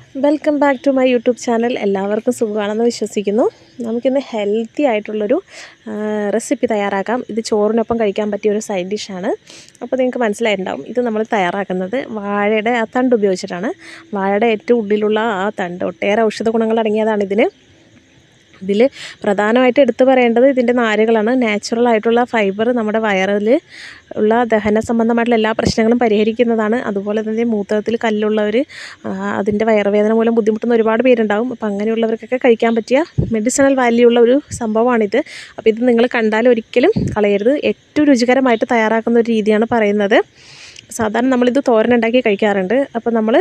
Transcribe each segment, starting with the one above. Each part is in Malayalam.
welcome back to my YouTube channel എല്ലാവർക്കും സുഖമാണെന്ന് വിശ്വസിക്കുന്നു നമുക്കിന്ന് ഹെൽത്തി ആയിട്ടുള്ളൊരു റെസിപ്പി തയ്യാറാക്കാം ഇത് ചോറിനൊപ്പം കഴിക്കാൻ പറ്റിയ ഒരു സൈഡ് ഡിഷാണ് അപ്പോൾ നിങ്ങൾക്ക് മനസ്സിലായിട്ടുണ്ടാവും ഇത് നമ്മൾ തയ്യാറാക്കുന്നത് വാഴയുടെ ആ തണ്ട് ഉപയോഗിച്ചിട്ടാണ് വാഴയുടെ ഏറ്റവും ഉള്ളിലുള്ള ആ തണ്ട് ഒട്ടേറെ ഔഷധ ഗുണങ്ങൾ അടങ്ങിയതാണ് ഇതിന് ഇതിൽ പ്രധാനമായിട്ട് എടുത്തു പറയേണ്ടത് ഇതിൻ്റെ നാരുകളാണ് നാച്ചുറൽ ആയിട്ടുള്ള ഫൈബർ നമ്മുടെ വയറിൽ ഉള്ള ദഹന സംബന്ധമായിട്ടുള്ള എല്ലാ പ്രശ്നങ്ങളും പരിഹരിക്കുന്നതാണ് അതുപോലെ തന്നെ മൂത്രത്തിൽ കല്ലുള്ളവർ അതിൻ്റെ വയറുവേദന മൂലം ബുദ്ധിമുട്ടുന്ന ഒരുപാട് പേരുണ്ടാവും അപ്പോൾ അങ്ങനെയുള്ളവർക്കൊക്കെ കഴിക്കാൻ പറ്റിയ മെഡിസിനൽ വാല്യൂ ഉള്ള ഒരു സംഭവമാണിത് അപ്പോൾ ഇത് നിങ്ങൾ കണ്ടാൽ ഒരിക്കലും കളയരുത് ഏറ്റവും രുചികരമായിട്ട് തയ്യാറാക്കുന്ന ഒരു രീതിയാണ് പറയുന്നത് സാധാരണ നമ്മളിത് തോരനുണ്ടാക്കി കഴിക്കാറുണ്ട് അപ്പോൾ നമ്മൾ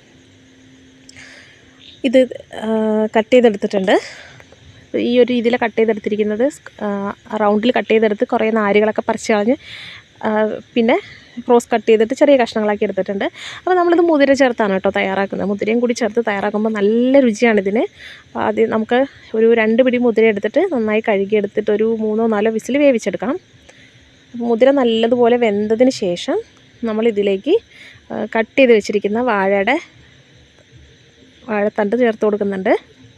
ഇത് കട്ട് ചെയ്തെടുത്തിട്ടുണ്ട് ഈ ഒരു രീതിയിൽ കട്ട് ചെയ്തെടുത്തിരിക്കുന്നത് റൗണ്ടിൽ കട്ട് ചെയ്തെടുത്ത് കുറേ നാരുകളൊക്കെ പറിച്ച് കളഞ്ഞ് പിന്നെ ക്രോസ് കട്ട് ചെയ്തിട്ട് ചെറിയ കഷ്ണങ്ങളാക്കി എടുത്തിട്ടുണ്ട് അപ്പോൾ നമ്മളിത് മുതിര ചേർത്താണ് കേട്ടോ തയ്യാറാക്കുന്നത് മുതിരയും കൂടി ചേർത്ത് തയ്യാറാക്കുമ്പോൾ നല്ല രുചിയാണ് ഇതിന് അപ്പോൾ ആദ്യം നമുക്ക് ഒരു രണ്ട് പിടി മുതിര എടുത്തിട്ട് നന്നായി കഴുകി എടുത്തിട്ട് ഒരു മൂന്നോ നാലോ വിസിൽ വേവിച്ചെടുക്കണം അപ്പോൾ മുതിര നല്ലതുപോലെ വെന്തതിന് ശേഷം നമ്മളിതിലേക്ക് കട്ട് ചെയ്ത് വെച്ചിരിക്കുന്ന വാഴയുടെ വാഴത്തണ്ട് ചേർത്ത് കൊടുക്കുന്നുണ്ട്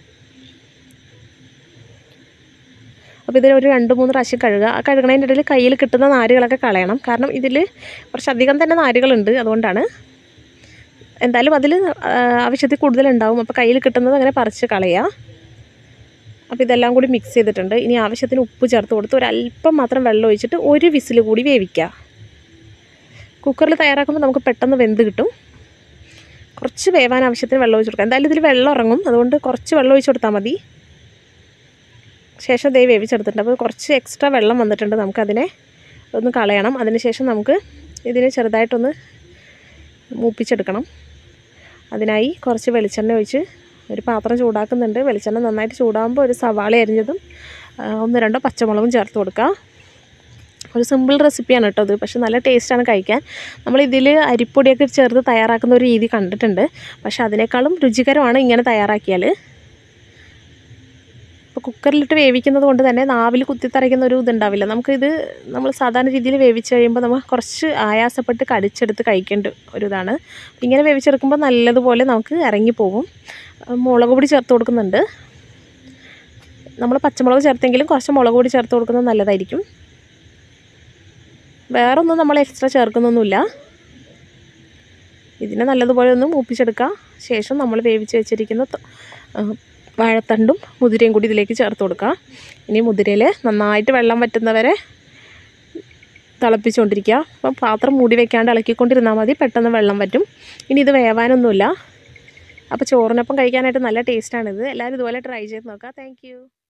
അപ്പോൾ ഇതിൽ ഒരു രണ്ട് മൂന്ന് പ്രാവശ്യം കഴുകുക ആ കഴുകണതിൻ്റെ ഇടയിൽ കയ്യിൽ കിട്ടുന്ന നാരുകളൊക്കെ കളയണം കാരണം ഇതിൽ കുറച്ചധികം തന്നെ നാരുകളുണ്ട് അതുകൊണ്ടാണ് എന്തായാലും അതിൽ ആവശ്യത്തിൽ കൂടുതലുണ്ടാവും അപ്പോൾ കയ്യിൽ കിട്ടുന്നത് അങ്ങനെ പറിച്ച് കളയുക അപ്പോൾ ഇതെല്ലാം കൂടി മിക്സ് ചെയ്തിട്ടുണ്ട് ഇനി ആവശ്യത്തിന് ഉപ്പ് ചേർത്ത് കൊടുത്ത് ഒരല്പം മാത്രം വെള്ളം ഒഴിച്ചിട്ട് ഒരു വിസിൽ കൂടി വേവിക്കുക കുക്കറിൽ തയ്യാറാക്കുമ്പോൾ നമുക്ക് പെട്ടെന്ന് വെന്ത് കിട്ടും കുറച്ച് വേവാൻ ആവശ്യത്തിന് വെള്ളം ഒഴിച്ച് കൊടുക്കുക എന്തായാലും ഇതിൽ വെള്ളം ഇറങ്ങും അതുകൊണ്ട് കുറച്ച് വെള്ളം ഒഴിച്ച് കൊടുത്താൽ മതി ശേഷം ദേ വേവിച്ചെടുത്തിട്ടുണ്ട് അപ്പോൾ കുറച്ച് എക്സ്ട്രാ വെള്ളം വന്നിട്ടുണ്ട് നമുക്കതിനെ ഒന്ന് കളയണം അതിനുശേഷം നമുക്ക് ഇതിനെ ചെറുതായിട്ടൊന്ന് മൂപ്പിച്ചെടുക്കണം അതിനായി കുറച്ച് വെളിച്ചെണ്ണ ഒഴിച്ച് ഒരു പാത്രം ചൂടാക്കുന്നുണ്ട് വെളിച്ചെണ്ണ നന്നായിട്ട് ചൂടാകുമ്പോൾ ഒരു സവാള അരിഞ്ഞതും ഒന്ന് രണ്ടോ പച്ചമുളകും ചേർത്ത് കൊടുക്കുക ഒരു സിമ്പിൾ റെസിപ്പിയാണ് കേട്ടോ ഇത് പക്ഷെ നല്ല ടേസ്റ്റാണ് കഴിക്കാൻ നമ്മളിതിൽ അരിപ്പൊടിയൊക്കെ ചേർത്ത് തയ്യാറാക്കുന്ന ഒരു രീതി കണ്ടിട്ടുണ്ട് പക്ഷെ അതിനേക്കാളും രുചികരമാണ് ഇങ്ങനെ തയ്യാറാക്കിയാൽ ഇപ്പോൾ കുക്കറിലിട്ട് വേവിക്കുന്നത് കൊണ്ട് തന്നെ നാവിൽ കുത്തിത്തറയ്ക്കുന്ന ഒരു ഇതുണ്ടാവില്ല നമുക്കിത് നമ്മൾ സാധാരണ രീതിയിൽ വേവിച്ച് കഴിയുമ്പോൾ നമ്മൾ കുറച്ച് ആയാസപ്പെട്ട് കടിച്ചെടുത്ത് കഴിക്കേണ്ട ഒരു ഇതാണ് ഇങ്ങനെ വേവിച്ചെടുക്കുമ്പോൾ നല്ലതുപോലെ നമുക്ക് ഇറങ്ങിപ്പോകും മുളക് പൊടി ചേർത്ത് കൊടുക്കുന്നുണ്ട് നമ്മൾ പച്ചമുളക് ചേർത്തെങ്കിലും കുറച്ച് മുളക് പൊടി ചേർത്ത് കൊടുക്കുന്നത് നല്ലതായിരിക്കും വേറൊന്നും നമ്മൾ എക്സ്ട്രാ ചേർക്കുന്നൊന്നുമില്ല ഇതിനെ നല്ലതുപോലെ ഒന്ന് മൂപ്പിച്ചെടുക്കുക ശേഷം നമ്മൾ വേവിച്ച് വെച്ചിരിക്കുന്ന വാഴത്തണ്ടും മുതിരയും കൂടി ഇതിലേക്ക് ചേർത്ത് കൊടുക്കുക ഇനി മുതിരയിൽ നന്നായിട്ട് വെള്ളം വറ്റുന്നവരെ തിളപ്പിച്ചുകൊണ്ടിരിക്കുക അപ്പം പാത്രം മൂടി വെക്കാണ്ട് ഇളക്കിക്കൊണ്ടിരുന്നാൽ മതി പെട്ടെന്ന് വെള്ളം വറ്റും ഇനി ഇത് വേവാനൊന്നുമില്ല അപ്പോൾ ചോറിനൊപ്പം കഴിക്കാനായിട്ട് നല്ല ടേസ്റ്റാണിത് എല്ലാവരും ഇതുപോലെ ട്രൈ ചെയ്ത് നോക്കുക താങ്ക്